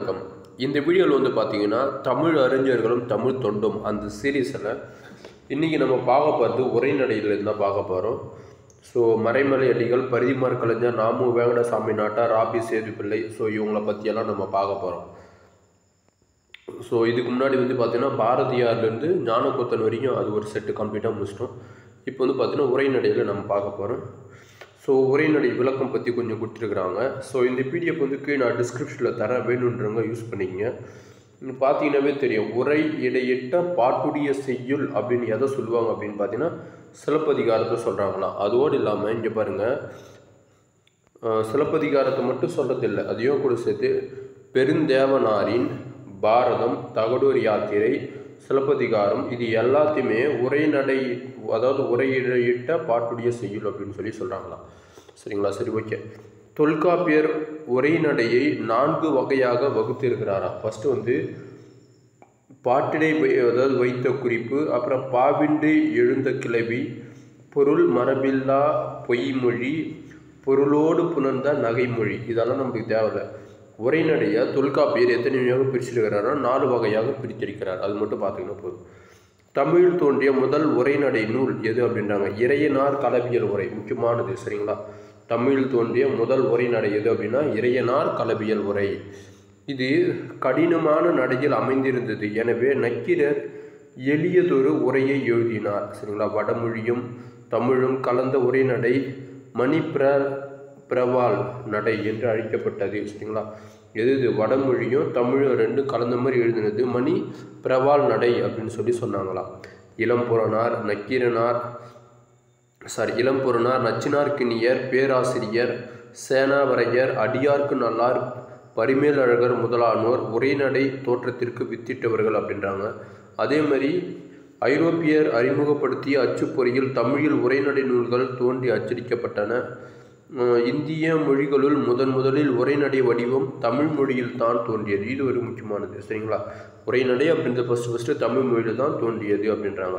வணக்கம் இந்த வீடியோவில் வந்து பார்த்தீங்கன்னா தமிழ் அறிஞர்களும் தமிழ் தொண்டும் அந்த சீரீஸில் இன்றைக்கி நம்ம பார்க்க போகிறது உரைநடையிலேருந்து தான் பார்க்க போகிறோம் ஸோ மறைமலை அடிகள் பரிதிமார் கலைஞர் நாமு வேங்கடசாமி நாட்டார் ராபி சேதுப்பிள்ளை ஸோ இவங்களை பற்றியெல்லாம் நம்ம பார்க்க போகிறோம் ஸோ இதுக்கு முன்னாடி வந்து பார்த்தீங்கன்னா பாரதியார்லேருந்து ஞானக்கூத்தன் வரைக்கும் அது ஒரு செட்டு கம்ப்ளீட்டாக முடிச்சிட்டோம் இப்போ வந்து பார்த்தீங்கன்னா உரைநடையில் நம்ம பார்க்க போகிறோம் ஸோ உரைநடை விளக்கம் பற்றி கொஞ்சம் கொடுத்துருக்குறாங்க ஸோ இந்த பிடிஎஃப் வந்து கீழே நான் டிஸ்கிரிப்ஷனில் தரேன் வேணுன்றவங்க யூஸ் பண்ணிக்கங்க இங்க பார்த்தீங்கன்னாவே தெரியும் உரை இடையிட்ட பாட்டுடைய செய்யுள் அப்படின்னு எதை சொல்லுவாங்க அப்படின்னு பார்த்தீங்கன்னா சிலப்பதிகாரத்தை சொல்கிறாங்களாம் அதோடு இல்லாமல் இங்கே பாருங்கள் அஹ் சிலப்பதிகாரத்தை மட்டும் சொல்கிறதில்ல அதையும் கூட சேர்த்து பெருந்தேவனாரின் பாரதம் தகடூர் யாத்திரை சிலப்பதிகாரம் இது எல்லாத்தையுமே உரைநடை அதாவது உரையிட்ட பாட்டுடைய செய்யுள் அப்படின்னு சொல்லி சொல்கிறாங்களாம் சரிங்களா சரி ஓகே தொல்காப்பியர் உரைநடையை நான்கு வகையாக வகுத்திருக்கிறாராம் ஃபஸ்ட்டு வந்து பாட்டிடை வை- அதாவது வைத்த குறிப்பு அப்புறம் பாவின்றி எழுந்த கிளவி பொருள் மரபில்லா பொய்மொழி பொருளோடு புணர்ந்த நகைமொழி இதெல்லாம் நமக்கு தேவையில்லை உரைநடைய தொல்காப்பியர் எத்தனை வகையாக பிரிச்சிருக்கிறாரோ நாலு வகையாக பிரித்திருக்கிறார் அது மட்டும் பார்த்தீங்கன்னா போதும் தமிழ் தோன்றிய முதல் உரைநடை நூல் எது அப்படின்றாங்க இறையனார் களவியல் உரை முக்கியமானது சரிங்களா தமிழ் தோன்றிய முதல் உரைநடை எது அப்படின்னா இறையனார் களவியல் உரை இது கடினமான நடையில் அமைந்திருந்தது எனவே நக்கீரர் எளியதொரு உரையை எழுதினார் சரிங்களா வடமொழியும் தமிழும் கலந்த உரைநடை மணிப்பிர பிரவால் நடை என்று அழைக்கப்பட்டது சரிங்களா எது இது வடமொழியும் தமிழும் ரெண்டும் கலந்த மாதிரி எழுதினது மணி பிரவால் நடை அப்படின்னு சொல்லி சொன்னாங்களாம் இளம்புறனார் நக்கீரனார் சாரி இளம்பொருனார் நச்சினார்க்கினியர் பேராசிரியர் சேனாவரையர் அடியார்க்கு நல்லார் பரிமேலழகர் முதலானோர் உரைநடை தோற்றத்திற்கு வித்திட்டவர்கள் அப்படின்றாங்க அதே மாதிரி ஐரோப்பியர் அறிமுகப்படுத்திய அச்சுப்பொறியில் தமிழில் உரைநடை நூல்கள் தோன்றி அச்சடிக்கப்பட்டன அஹ் இந்திய மொழிகளுள் முதன் முதலில் உரைநடை வடிவம் தமிழ் மொழியில் தான் தோன்றியது இது ஒரு முக்கியமானது சரிங்களா உரைநடை அப்படின்றது ஃபஸ்ட்டு ஃபஸ்ட்டு தமிழ் மொழியில் தான் தோன்றியது அப்படின்றாங்க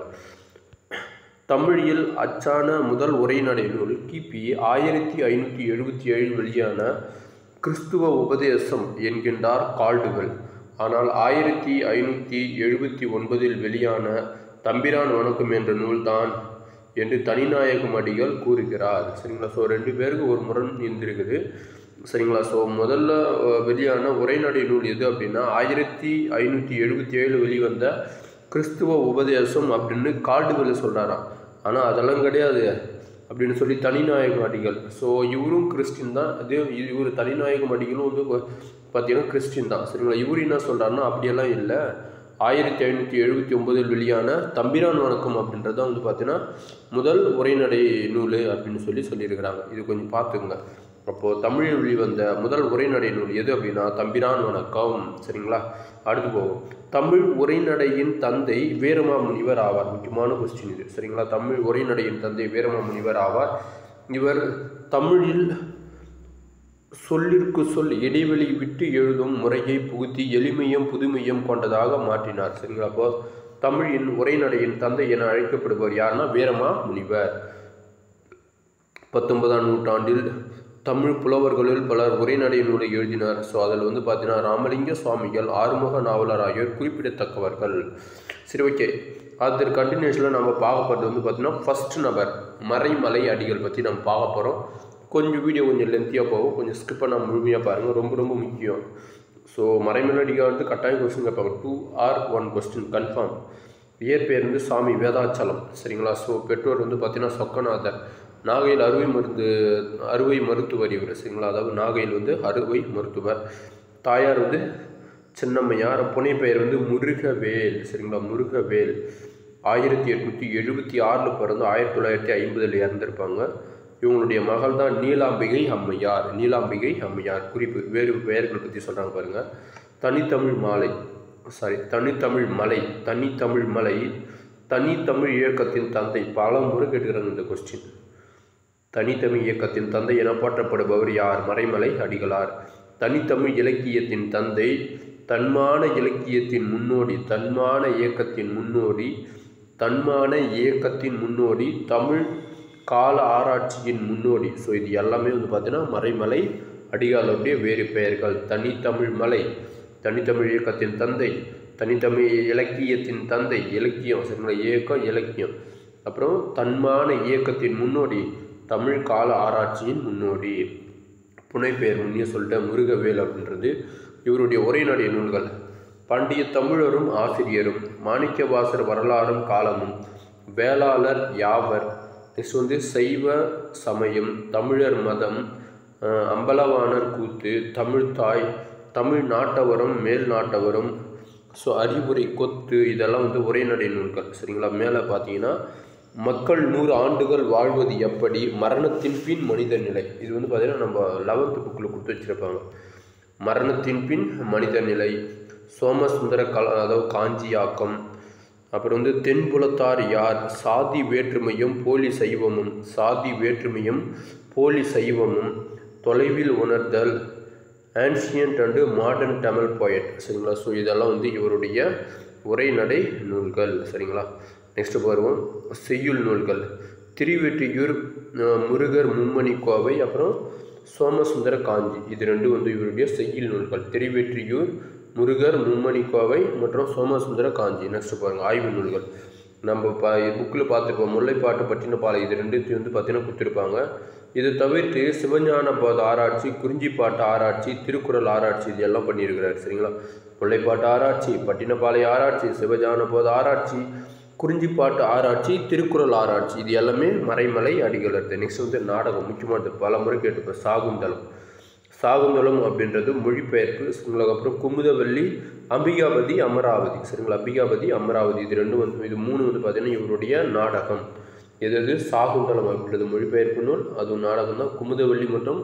தமிழில் அச்சான முதல் உரைநடை நூல் கிபி ஆயிரத்தி ஐநூற்றி எழுபத்தி ஏழில் வெளியான கிறிஸ்துவ உபதேசம் என்கின்றார் கால்டுவெல் ஆனால் ஆயிரத்தி ஐநூற்றி எழுபத்தி ஒன்பதில் வெளியான தம்பிரான் வணக்கம் என்ற நூல்தான் என்று தனிநாயகம் அடிகள் கூறுகிறார் சரிங்களா ஸோ ரெண்டு பேருக்கு ஒரு முரண் இருந்திருக்குது சரிங்களா ஸோ முதல்ல அஹ், வெளியான உரைநடை நூல் எது அப்படின்னா ஆயிரத்தி ஐநூற்றி எழுபத்தி ஏழு வெளிவந்த கிறிஸ்துவ உபதேசம் அப்படின்னு கால்டுவெல் சொல்கிறாராம் ஆனால் அதெல்லாம் கிடையாது அப்படின்னு சொல்லி தனிநாயகம் அடிகள் ஸோ இவரும் கிறிஸ்டின் தான் அதே இவர் தனிநாயகம் அடிகளும் வந்து கொ- பார்த்தீங்கன்னா கிறிஸ்டின் தான் சரிங்களா இவர் என்ன சொல்கிறாருன்னா அப்படியெல்லாம் இல்லை ஆயிரத்தி ஐநூற்றி எழுபத்தி ஒன்பதில் வெளியான தம்பிரான் வணக்கம் அப்படின்றது வந்து பார்த்தீங்கன்னா முதல் உரைநடை நூல் அப்படின்னு சொல்லி சொல்லியிருக்கிறாங்க இது கொஞ்சம் பார்த்துங்க அப்போது தமிழில் வெளிவந்த முதல் உரைநடை நூல் எது அப்படின்னா தம்பிரான் வணக்கம் சரிங்களா அடுத்து போவோம் தமிழ் உரைநடையின் தந்தை வீரமாமுனிவர் ஆவார் முக்கியமான கொஸ்டின் இது சரிங்களா தமிழ் உரைநடையின் தந்தை வீரமாமுனிவர் ஆவார் இவர் தமிழில் சொல்லிற்கு சொல் இடைவெளி விட்டு எழுதும் முறையை புகுத்தி எளிமையும் புதுமையும் கொண்டதாக மாற்றினார் சரிங்களா அப்போ தமிழின் உரைநடையின் தந்தை என அழைக்கப்படுபவர் யாருன்னா வீரமா முனிவர் பத்தொன்பதாம் நூற்றாண்டில் தமிழ் புலவர்களுள் பலர் உரைநடை நூலை எழுதினார் ஸோ அதில் வந்து பார்த்தீங்கன்னா ராமலிங்க சுவாமிகள் ஆறுமுக நாவலர் ஆகியோர் குறிப்பிடத்தக்கவர்கள் சரி ஓகே அதற்கு கண்டினியூஷனில் நம்ம பார்க்க போகிறது வந்து பார்த்தீங்கன்னா ஃபர்ஸ்ட் நபர் மறைமலை அடிகள் பற்றி நம்ம பார்க்க போகிறோம் கொஞ்சம் வீடியோ கொஞ்சம் லென்த்தியாக போகும் கொஞ்சம் ஸ்கிப் பண்ண முழுமையாக பாருங்கள் ரொம்ப ரொம்ப முக்கியம் ஸோ மறைமலை அடிகள் வந்து கட்டாயம் கொஸ்டின் கேட்பாங்க two or one question confirm இயற்பெயர் வந்து சாமி வேதாச்சலம் சரிங்களா ஸோ பெற்றோர் வந்து பார்த்தீங்கன்னா சொக்கநாதர் நாகையில் அறுவை மருந்து அறுவை மருத்துவர் இவர் சரிங்களா அதாவது நாகையில் வந்து அறுவை மருத்துவர் தாயார் வந்து சின்னம்மையார் புனை பெயர் வந்து முருகவேல் சரிங்களா முருகவேல் ஆயிரத்தி எட்நூற்றி எழுபத்தி ஆறில் பிறந்து ஆயிரத்தி தொள்ளாயிரத்தி ஐம்பதில் இறந்திருப்பாங்க இவங்களுடைய மகள் தான் நீலாம்பிகை அம்மையார் நீலாம்பிகை அம்மையார் குறிப்பு வேறு பெயர்களை பற்றி சொல்கிறாங்க பாருங்கள் தனித்தமிழ் மாலை சாரி தனித்தமிழ் மலை தனித்தமிழ் மலை தனித்தமிழ் இயக்கத்தின் தந்தை பல முறை கேட்டுக்கிறாங்க இந்த கொஸ்டின் தனித்தமிழ் இயக்கத்தின் தந்தை என போற்றப்படுபவர் யார் மறைமலை அடிகளார் தனித்தமிழ் இலக்கியத்தின் தந்தை தன்மான இலக்கியத்தின் முன்னோடி தன்மான இயக்கத்தின் முன்னோடி தன்மான இயக்கத்தின் முன்னோடி தமிழ் கால ஆராய்ச்சியின் முன்னோடி ஸோ இது எல்லாமே வந்து பார்த்தீங்கன்னா மறைமலை அடிகாலுடைய வேறு பெயர்கள் தனித்தமிழ் மலை தனித்தமிழ் இயக்கத்தின் தந்தை தனித்தமிழ் இலக்கியத்தின் தந்தை இலக்கியம் சரிங்களா இயக்கம் இலக்கியம் அப்புறம் தன்மான இயக்கத்தின் முன்னோடி தமிழ் கால ஆராய்ச்சியின் முன்னோடி புனைப்பெயர் முன்னே சொல்லிட்ட முருகவேல் அப்படின்றது இவருடைய உரைநடை நூல்கள் பாண்டிய தமிழரும் ஆசிரியரும் மாணிக்கவாசர் வரலாறும் காலமும் வேளாளர் யாவர் நெக்ஸ்ட் வந்து சைவ சமயம் தமிழர் மதம் அஹ், அம்பலவாணர் கூத்து தமிழ்தாய் தமிழ் நாட்டவரும் மேல் நாட்டவரும் ஸோ அறிவுரை கொத்து இதெல்லாம் வந்து உரைநடை நூல்கள் சரிங்களா மேலே பார்த்தீங்கன்னா மக்கள் நூறு ஆண்டுகள் வாழ்வது எப்படி மரணத்தின் பின் மனித நிலை இது வந்து பார்த்தீங்கன்னா நம்ம லெவன்த்து புக்கில் கொடுத்து வச்சுருப்பாங்க மரணத்தின் பின் மனித நிலை சோமசுந்தர கல அதாவது காஞ்சியாக்கம் அப்புறம் வந்து தென்புலத்தார் யார் சாதி வேற்றுமையும் போலி சைவமும் சாதி வேற்றுமையும் போலி சைவமும் தொலைவில் உணர்தல் ancient and modern Tamil poet சரிங்களா ஸோ இதெல்லாம் வந்து இவருடைய உரைநடை நூல்கள் சரிங்களா நெக்ஸ்ட் பாருவோம் செய்யுள் நூல்கள் திருவெற்றியூர் அஹ், முருகர் மும்மணி கோவை அப்புறம் சோமசுந்தர காஞ்சி இது ரெண்டும் வந்து இவருடைய செய்யுள் நூல்கள் திருவெற்றியூர் முருகர் மும்மணி கோவை மற்றும் சோமசுந்தர காஞ்சி நெக்ஸ்ட் பாருங்க ஆய்வு நூல்கள் நம்ம பா புக்கில் பார்த்துருப்போம் முல்லைப்பாட்டு பட்டினப்பாலை இது ரெண்டுத்தையும் வந்து பார்த்தீங்கன்னா கொடுத்துருப்பாங்க இது தவிர்த்து சிவஞான போத ஆராய்ச்சி குறிஞ்சிப்பாட்டு ஆராய்ச்சி திருக்குறள் ஆராய்ச்சி இது எல்லாம் பண்ணியிருக்கிறார் சரிங்களா முல்லைப்பாட்டு ஆராய்ச்சி பட்டினப்பாலை ஆராய்ச்சி சிவஞான போத ஆராய்ச்சி குறிஞ்சிப்பாட்டு ஆராய்ச்சி திருக்குறள் ஆராய்ச்சி இது எல்லாமே மறைமலை அடிகள் இருக்கு நெக்ஸ்ட் வந்து நாடகம் முக்கியமானது பல முறை கேட்டுப்போம் சாகுந்தலம் சாகுந்தலம் அப்படின்றது மொழிபெயர்ப்பு சரிங்களா அப்புறம் குமுதவல்லி அம்பிகாபதி அமராவதி சரிங்களா அம்பிகாபதி அமராவதி இது ரெண்டும் வந்து இது மூணு வந்து பார்த்தீங்கன்னா இவருடைய நாடகம் எது எது சாகுந்தலம் அப்படின்றது மொழிபெயர்ப்பு நூல் அதுவும் நாடகம் தான் குமுதவல்லி மற்றும்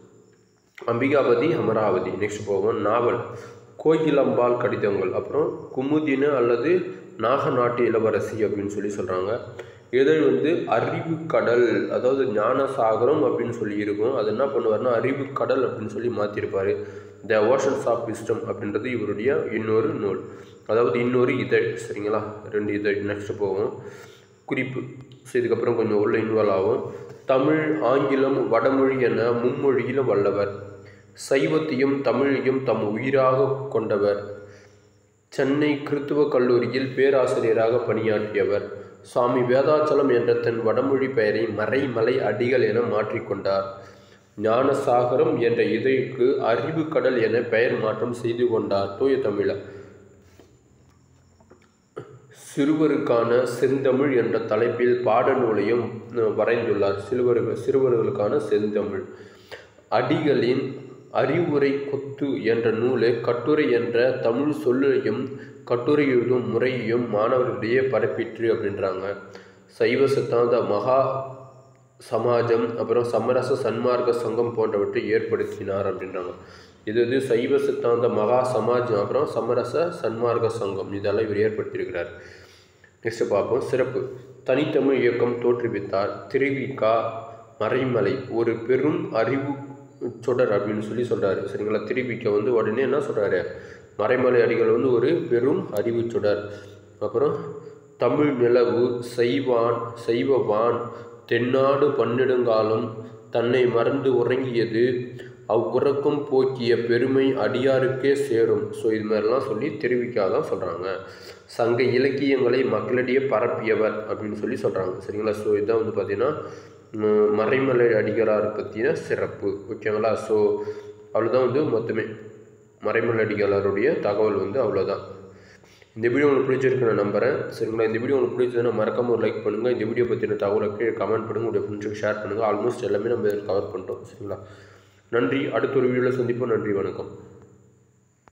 அம்பிகாபதி அமராவதி நெக்ஸ்ட் போவோம் நாவல் கோயிலம்பாள் கடிதங்கள் அப்புறம் குமுதின அல்லது நாகநாட்டு இளவரசி அப்படின்னு சொல்லி சொல்கிறாங்க இதழ் வந்து அறிவு கடல் அதாவது ஞானசாகரம் அப்படின்னு சொல்லி இருக்கும் அது என்ன பண்ணுவார்னா அறிவு கடல் அப்படின்னு சொல்லி மாற்றிருப்பார் த ஓஷன்ஸ் ஆஃப் விஸ்டம் அப்படின்றது இவருடைய இன்னொரு நூல் அதாவது இன்னொரு இதழ் சரிங்களா ரெண்டு இதழ் நெக்ஸ்ட் போவோம் குறிப்பு ஸோ இதுக்கப்புறம் கொஞ்சம் உள்ள இன்வால்வ் ஆகும் தமிழ் ஆங்கிலம் வடமொழி என மும்மொழியிலும் வல்லவர் சைவத்தையும் தமிழையும் தம் உயிராக கொண்டவர் சென்னை கிறித்துவ கல்லூரியில் பேராசிரியராக பணியாற்றியவர் சுவாமி வேதாச்சலம் என்ற தன் வடமொழி பெயரை மறைமலை அடிகள் என மாற்றிக்கொண்டார் ஞானசாகரம் என்ற இதழுக்கு அறிவு கடல் என பெயர் மாற்றம் செய்து கொண்டார் தூய தமிழர் சிறுவருக்கான செந்தமிழ் என்ற தலைப்பில் பாடநூலையும் அஹ், வரைந்துள்ளார் சிறுவர்கள் சிறுவர்களுக்கான செந்தமிழ் அடிகளின் அறிவுரை கொத்து என்ற நூலை கட்டுரை என்ற தமிழ் சொல்லையும் கட்டுரை எழுதும் முறையையும் மாணவர்களிடையே பரப்பிற்று அப்படின்றாங்க சைவ சித்தாந்த மகா சமாஜம் அப்புறம் சமரச சன்மார்க்க சங்கம் போன்றவற்றை ஏற்படுத்தினார் அப்படின்றாங்க இது இது சைவ சித்தாந்த மகா சமாஜம் அப்புறம் சமரச சன்மார்க்க சங்கம் இதெல்லாம் இவர் ஏற்படுத்தியிருக்கிறார் நெக்ஸ்ட் பார்ப்போம் சிறப்பு தனித்தமிழ் இயக்கம் தோற்றுவித்தார் திருவிகா மறைமலை ஒரு பெரும் அறிவு சுடர் அப்படின்னு சொல்லி சொல்றாரு சரிங்களா திருவிக்க வந்து உடனே என்ன சொல்றாரு மறைமலை அடிகள் வந்து ஒரு பெரும் அறிவு சுடர் அப்புறம் தமிழ் நிலவு செய்வான் செய்வவான் தென்னாடு பன்னெடுங்காலம் தன்னை மறந்து உறங்கியது அவ்வுறக்கம் போக்கிய பெருமை அடியாருக்கே சேரும் ஸோ இது மாதிரிலாம் சொல்லி தெரிவிக்காதான் சொல்கிறாங்க சங்க இலக்கியங்களை மக்களிடையே பரப்பியவர் அப்படின்னு சொல்லி சொல்கிறாங்க சரிங்களா ஸோ இதுதான் வந்து பார்த்திங்கன்னா ம், மறைமலை அடிகளார் பற்றின சிறப்பு ஓகேங்களா ஸோ அவ்வளோதான் வந்து மொத்தமே மறைமலை அடிகளாருடைய தகவல் வந்து அவ்வளோதான் இந்த வீடியோ உங்களுக்கு பிடிச்சிருக்கு நான் நம்புறேன் சரிங்களா இந்த வீடியோ உங்களுக்கு பிடிச்சதுன்னா மறக்காம ஒரு லைக் பண்ணுங்கள் இந்த வீடியோ பற்றின தகவலை கீழே கமெண்ட் பண்ணுங்கள் உங்களுடைய ஃப்ரெண்ட்ஸுக்கு ஷேர் பண்ணுங்கள் ஆல்மோஸ்ட் எல்லாமே நம்ம இதில் கவர் பண்ணிட்டோம் சரிங்களா நன்றி அடுத்த ஒரு வீடியோவில் சந்திப்போம் நன்றி வணக்கம்